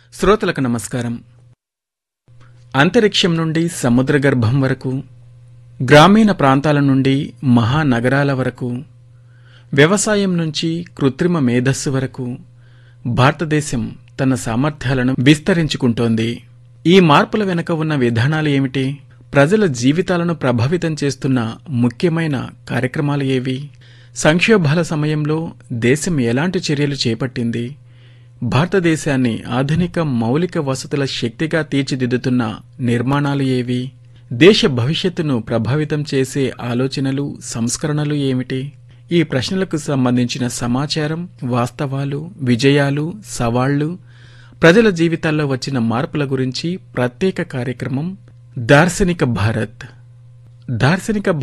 శ్రోతలకు నమస్కారం అంతరిక్షం నుండి సముద్ర గర్భం వరకు గ్రామీణ ప్రాంతాల నుండి మహానగరాల వరకు వ్యవసాయం నుంచి కృత్రిమ మేధస్సు వరకు భారతదేశం తన సామర్థ్యాలను విస్తరించుకుంటోంది ఈ మార్పుల వెనుక ఉన్న విధానాలు ఏమిటి ప్రజల జీవితాలను ప్రభావితం చేస్తున్న ముఖ్యమైన కార్యక్రమాలు ఏవి సంక్షోభాల సమయంలో దేశం ఎలాంటి చర్యలు చేపట్టింది భారతదేశాన్ని ఆధునిక మౌలిక వసతుల శక్తిగా తీర్చిదిద్దుతున్న నిర్మాణాలు ఏవి దేశ భవిష్యత్తును ప్రభావితం చేసే ఆలోచనలు సంస్కరణలు ఏమిటి ఈ ప్రశ్నలకు సంబంధించిన సమాచారం వాస్తవాలు విజయాలు సవాళ్లు ప్రజల జీవితాల్లో వచ్చిన మార్పుల గురించి ప్రత్యేక కార్యక్రమం దార్శనిక భారత్ దార్శనిక